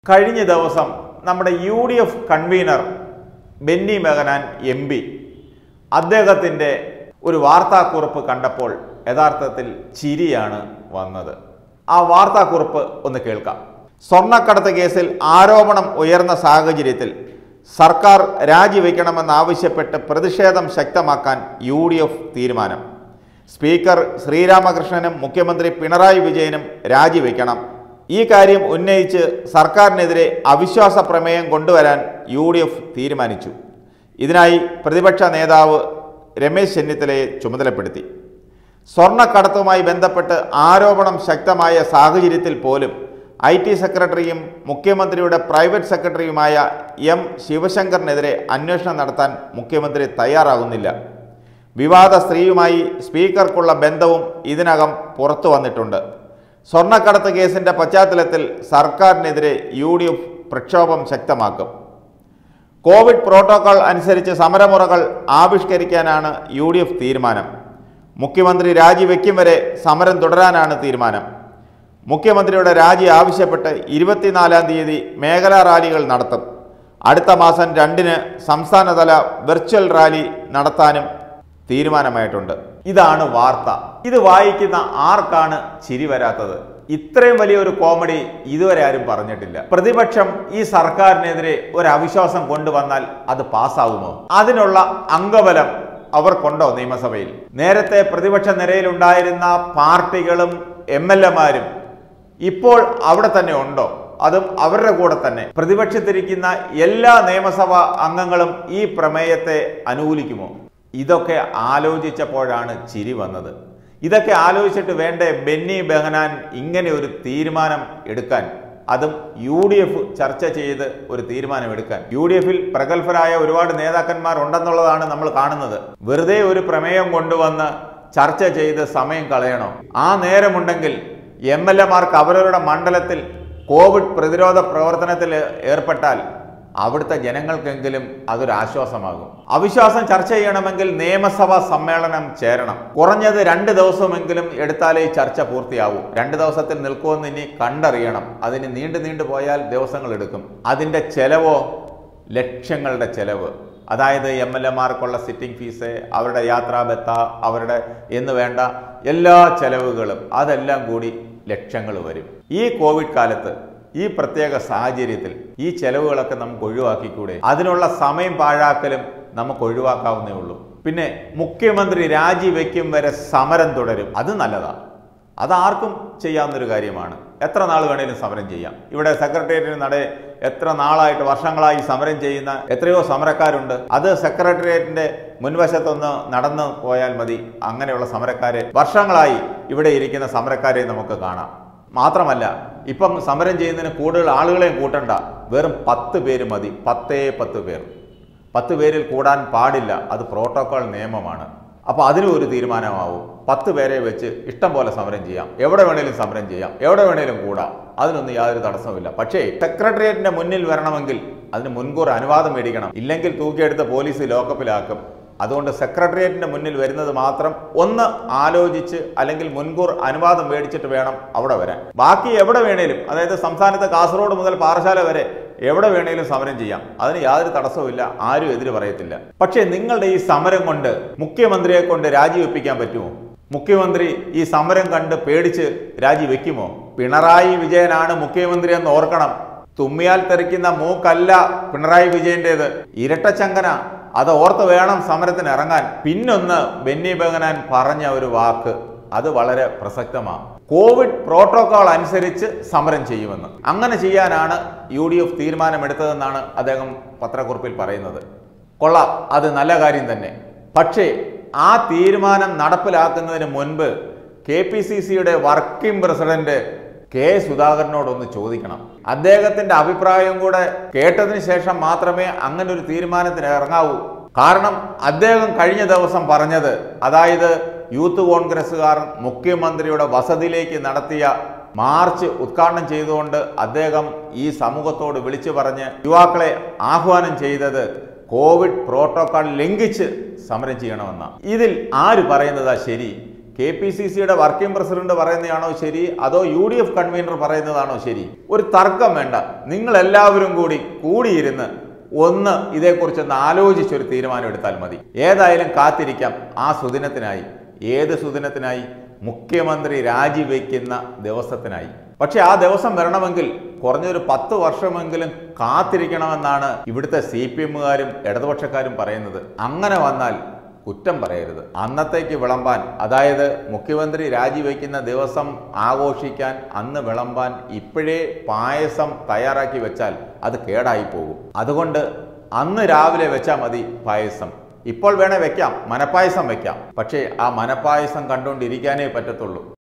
കഴിഞ്ഞ ദിവസം നമ്മുടെ UDF convener Benny Mehanan MP അദ്ദേഹത്തിൻ്റെ ഒരു വാർത്താക്കുറിപ്പ് കണ്ടപ്പോൾ യഥാർത്ഥത്തിൽ ചിരിയാണ് വന്നത് ആ വാർത്താക്കുറിപ്പ് ഒന്ന് കേൾക്കാം സ്വർണ്ണക്കടത്ത് കേസിൽ ആരോപണം ഉയർന്ന സാഹചര്യത്തിൽ സർക്കാർ രാജിവെക്കണമെന്നാവശ്യപ്പെട്ട് പ്രതിഷേധം ശക്തമാക്കാൻ യു ഡി എഫ് തീരുമാനം സ്പീക്കർ ശ്രീരാമകൃഷ്ണനും മുഖ്യമന്ത്രി പിണറായി വിജയനും രാജിവെക്കണം ഈ കാര്യം ഉന്നയിച്ച് സർക്കാരിനെതിരെ അവിശ്വാസ പ്രമേയം കൊണ്ടുവരാൻ യു ഡി എഫ് തീരുമാനിച്ചു ഇതിനായി പ്രതിപക്ഷ നേതാവ് രമേശ് ചെന്നിത്തലയെ ചുമതലപ്പെടുത്തി സ്വർണ്ണക്കടത്തുമായി ബന്ധപ്പെട്ട് ആരോപണം ശക്തമായ സാഹചര്യത്തിൽ പോലും ഐ ടി സെക്രട്ടറിയും മുഖ്യമന്ത്രിയുടെ പ്രൈവറ്റ് സെക്രട്ടറിയുമായ എം ശിവശങ്കറിനെതിരെ അന്വേഷണം നടത്താൻ മുഖ്യമന്ത്രി തയ്യാറാകുന്നില്ല വിവാദ സ്ത്രീയുമായി സ്പീക്കർക്കുള്ള ബന്ധവും ഇതിനകം പുറത്തു വന്നിട്ടുണ്ട് സ്വർണ്ണക്കടത്ത് കേസിന്റെ പശ്ചാത്തലത്തിൽ സർക്കാരിനെതിരെ യു ഡി എഫ് പ്രക്ഷോഭം ശക്തമാക്കും കോവിഡ് പ്രോട്ടോകോൾ അനുസരിച്ച് സമരമുറകൾ ആവിഷ്കരിക്കാനാണ് യു ഡി എഫ് തീരുമാനം മുഖ്യമന്ത്രി രാജിവെക്കും വരെ സമരം തുടരാനാണ് തീരുമാനം മുഖ്യമന്ത്രിയുടെ രാജി ആവശ്യപ്പെട്ട് ഇരുപത്തിനാലാം തീയതി മേഖലാ റാലികൾ നടത്തും അടുത്ത മാസം രണ്ടിന് സംസ്ഥാനതല വെർച്വൽ റാലി നടത്താനും തീരുമാനമായിട്ടുണ്ട് ഇതാണ് വാർത്ത ഇത് വായിക്കുന്ന ആർക്കാണ് ചിരി വരാത്തത് ഇത്രയും വലിയൊരു കോമഡി ഇതുവരെ ആരും പറഞ്ഞിട്ടില്ല പ്രതിപക്ഷം ഈ സർക്കാരിനെതിരെ ഒരു അവിശ്വാസം കൊണ്ടുവന്നാൽ അത് പാസ്സാവുമോ അതിനുള്ള അംഗബലം അവർക്കുണ്ടോ നിയമസഭയിൽ നേരത്തെ പ്രതിപക്ഷ നിരയിലുണ്ടായിരുന്ന പാർട്ടികളും എം എൽ എമാരും ഇപ്പോൾ അവിടെ തന്നെ ഉണ്ടോ അതും അവരുടെ കൂടെ തന്നെ പ്രതിപക്ഷത്തിരിക്കുന്ന എല്ലാ നിയമസഭാ അംഗങ്ങളും ഈ പ്രമേയത്തെ അനുകൂലിക്കുമോ ഇതൊക്കെ ആലോചിച്ചപ്പോഴാണ് ചിരി വന്നത് ഇതൊക്കെ ആലോചിച്ചിട്ട് വേണ്ടേ ബെന്നി ബെഹനാൻ ഇങ്ങനെ ഒരു തീരുമാനം എടുക്കാൻ അതും യു ഡി എഫ് ചർച്ച ചെയ്ത് ഒരു തീരുമാനം എടുക്കാൻ യു ഡി എഫിൽ പ്രഗത്ഭരായ ഒരുപാട് നേതാക്കന്മാർ ഉണ്ടെന്നുള്ളതാണ് നമ്മൾ കാണുന്നത് വെറുതെ ഒരു പ്രമേയം കൊണ്ടുവന്ന് ചർച്ച ചെയ്ത് സമയം കളയണോ ആ നേരമുണ്ടെങ്കിൽ എം എൽ എമാർക്ക് അവരവരുടെ മണ്ഡലത്തിൽ കോവിഡ് പ്രതിരോധ പ്രവർത്തനത്തിൽ ഏർപ്പെട്ടാൽ അവിടുത്തെ ജനങ്ങൾക്കെങ്കിലും അതൊരു ആശ്വാസമാകും അവിശ്വാസം ചർച്ച ചെയ്യണമെങ്കിൽ നിയമസഭാ സമ്മേളനം ചേരണം കുറഞ്ഞത് രണ്ട് ദിവസമെങ്കിലും എടുത്താലേ ഈ ചർച്ച പൂർത്തിയാവൂ രണ്ട് ദിവസത്തിൽ നിൽക്കുമെന്ന് ഇനി കണ്ടറിയണം അതിന് നീണ്ടു നീണ്ടു പോയാൽ ദിവസങ്ങൾ എടുക്കും അതിൻ്റെ ചെലവോ ലക്ഷങ്ങളുടെ ചെലവ് അതായത് എം എൽ എമാർക്കുള്ള സിറ്റിംഗ് ഫീസ് അവരുടെ യാത്രാബത്ത അവരുടെ എന്ന് വേണ്ട എല്ലാ ചെലവുകളും അതെല്ലാം കൂടി ലക്ഷങ്ങൾ വരും ഈ കോവിഡ് കാലത്ത് ഈ പ്രത്യേക സാഹചര്യത്തിൽ ഈ ചെലവുകളൊക്കെ നമുക്ക് ഒഴിവാക്കിക്കൂടെ അതിനുള്ള സമയം പാഴാക്കലും നമുക്ക് ഒഴിവാക്കാവുന്നേ ഉള്ളൂ പിന്നെ മുഖ്യമന്ത്രി രാജിവെക്കും വരെ സമരം തുടരും അത് നല്ലതാണ് അതാർക്കും ചെയ്യാവുന്നൊരു കാര്യമാണ് എത്ര നാൾ വേണേലും സമരം ചെയ്യാം ഇവിടെ സെക്രട്ടേറിയറ്റിന് നട എത്ര നാളായിട്ട് വർഷങ്ങളായി സമരം ചെയ്യുന്ന എത്രയോ സമരക്കാരുണ്ട് അത് സെക്രട്ടേറിയറ്റിന്റെ മുൻവശത്തൊന്ന് നടന്നു പോയാൽ മതി അങ്ങനെയുള്ള സമരക്കാരെ വർഷങ്ങളായി ഇവിടെ ഇരിക്കുന്ന സമരക്കാരെ നമുക്ക് കാണാം മാത്രമല്ല ഇപ്പം സമരം ചെയ്യുന്നതിന് കൂടുതൽ ആളുകളെയും കൂട്ടണ്ട വെറും പത്ത് പേര് മതി പത്തേ പത്ത് പേർ പത്ത് പേരിൽ കൂടാൻ പാടില്ല അത് പ്രോട്ടോകോൾ നിയമമാണ് അപ്പോൾ അതിനും ഒരു തീരുമാനമാവും പത്ത് പേരെ വെച്ച് ഇഷ്ടം പോലെ സമരം ചെയ്യാം എവിടെ വേണേലും സമരം ചെയ്യാം എവിടെ വേണേലും കൂടാം അതിനൊന്നും യാതൊരു തടസ്സവുമില്ല പക്ഷേ സെക്രട്ടേറിയറ്റിന്റെ മുന്നിൽ വരണമെങ്കിൽ അതിന് മുൻകൂർ അനുവാദം മേടിക്കണം ഇല്ലെങ്കിൽ തൂക്കിയെടുത്ത് പോലീസ് ലോക്കപ്പിലാക്കും അതുകൊണ്ട് സെക്രട്ടേറിയറ്റിന്റെ മുന്നിൽ വരുന്നത് മാത്രം ഒന്ന് ആലോചിച്ച് അല്ലെങ്കിൽ മുൻകൂർ അനുവാദം മേടിച്ചിട്ട് വേണം അവിടെ വരാൻ ബാക്കി എവിടെ വേണേലും അതായത് സംസ്ഥാനത്ത് കാസർഗോഡ് മുതൽ പാറശാല വരെ എവിടെ വേണേലും സമരം ചെയ്യാം അതിന് യാതൊരു തടസ്സവുമില്ല ആരും എതിര് പറയത്തില്ല പക്ഷേ നിങ്ങളുടെ ഈ സമരം കൊണ്ട് മുഖ്യമന്ത്രിയെ കൊണ്ട് രാജിവെപ്പിക്കാൻ പറ്റുമോ മുഖ്യമന്ത്രി ഈ സമരം കണ്ട് പേടിച്ച് രാജിവെക്കുമോ പിണറായി വിജയനാണ് മുഖ്യമന്ത്രി എന്ന് ഓർക്കണം തുമ്മിയാൽ തെറിക്കുന്ന മൂക്കല്ല പിണറായി വിജയന്റേത് ഇരട്ടച്ചങ്കന അത് ഓർത്ത് വേണം സമരത്തിന് ഇറങ്ങാൻ പിന്നൊന്ന് ബെന്നി ബെഹനാൻ പറഞ്ഞ ഒരു വാക്ക് അത് വളരെ പ്രസക്തമാണ് കോവിഡ് പ്രോട്ടോകോൾ അനുസരിച്ച് സമരം ചെയ്യുമെന്ന് അങ്ങനെ ചെയ്യാനാണ് യു ഡി എഫ് തീരുമാനമെടുത്തതെന്നാണ് അദ്ദേഹം പത്രക്കുറിപ്പിൽ പറയുന്നത് കൊള്ളാം അത് നല്ല കാര്യം തന്നെ പക്ഷേ ആ തീരുമാനം നടപ്പിലാക്കുന്നതിന് മുൻപ് കെ പി സി സിയുടെ വർക്കിംഗ് പ്രസിഡന്റ് കെ സുധാകരനോടൊന്ന് ചോദിക്കണം അദ്ദേഹത്തിന്റെ അഭിപ്രായം കൂടെ കേട്ടതിന് ശേഷം മാത്രമേ അങ്ങനെ ഒരു തീരുമാനത്തിന് ഇറങ്ങാവൂ കാരണം അദ്ദേഹം കഴിഞ്ഞ ദിവസം പറഞ്ഞത് അതായത് യൂത്ത് കോൺഗ്രസ്സുകാർ മുഖ്യമന്ത്രിയുടെ വസതിയിലേക്ക് നടത്തിയ മാർച്ച് ഉദ്ഘാടനം ചെയ്തുകൊണ്ട് അദ്ദേഹം ഈ സമൂഹത്തോട് വിളിച്ചു പറഞ്ഞ് യുവാക്കളെ ആഹ്വാനം ചെയ്തത് കോവിഡ് പ്രോട്ടോകോൾ ലംഘിച്ച് സമരം ചെയ്യണമെന്ന ഇതിൽ ആര് പറയുന്നതാ ശരി കെ പി സി സിയുടെ വർക്കിംഗ് പ്രസിഡന്റ് പറയുന്നതാണോ ശരി അതോ യു ഡി എഫ് കൺവീനർ പറയുന്നതാണോ ശരി ഒരു തർക്കം വേണ്ട നിങ്ങൾ എല്ലാവരും കൂടി കൂടിയിരുന്ന് ഒന്ന് ഇതേക്കുറിച്ചൊന്ന് ആലോചിച്ചൊരു തീരുമാനം എടുത്താൽ മതി ഏതായാലും കാത്തിരിക്കാം ആ സുദിനത്തിനായി ഏത് സുദിനത്തിനായി മുഖ്യമന്ത്രി രാജിവെക്കുന്ന ദിവസത്തിനായി പക്ഷെ ആ ദിവസം വരണമെങ്കിൽ കുറഞ്ഞൊരു പത്ത് വർഷമെങ്കിലും കാത്തിരിക്കണമെന്നാണ് ഇവിടുത്തെ സി പി എമ്മുകാരും ഇടതുപക്ഷക്കാരും പറയുന്നത് അങ്ങനെ വന്നാൽ കുറ്റം പറയരുത് അന്നത്തേക്ക് വിളമ്പാൻ അതായത് മുഖ്യമന്ത്രി രാജിവെക്കുന്ന ദിവസം ആഘോഷിക്കാൻ അന്ന് വിളമ്പാൻ ഇപ്പോഴേ പായസം തയ്യാറാക്കി വെച്ചാൽ അത് കേടായി പോകും അതുകൊണ്ട് അന്ന് രാവിലെ വെച്ചാൽ മതി പായസം ഇപ്പോൾ വേണേ വെക്കാം മനപ്പായസം വെക്കാം പക്ഷേ ആ മനപ്പായസം കണ്ടുകൊണ്ടിരിക്കാനേ പറ്റത്തുള്ളൂ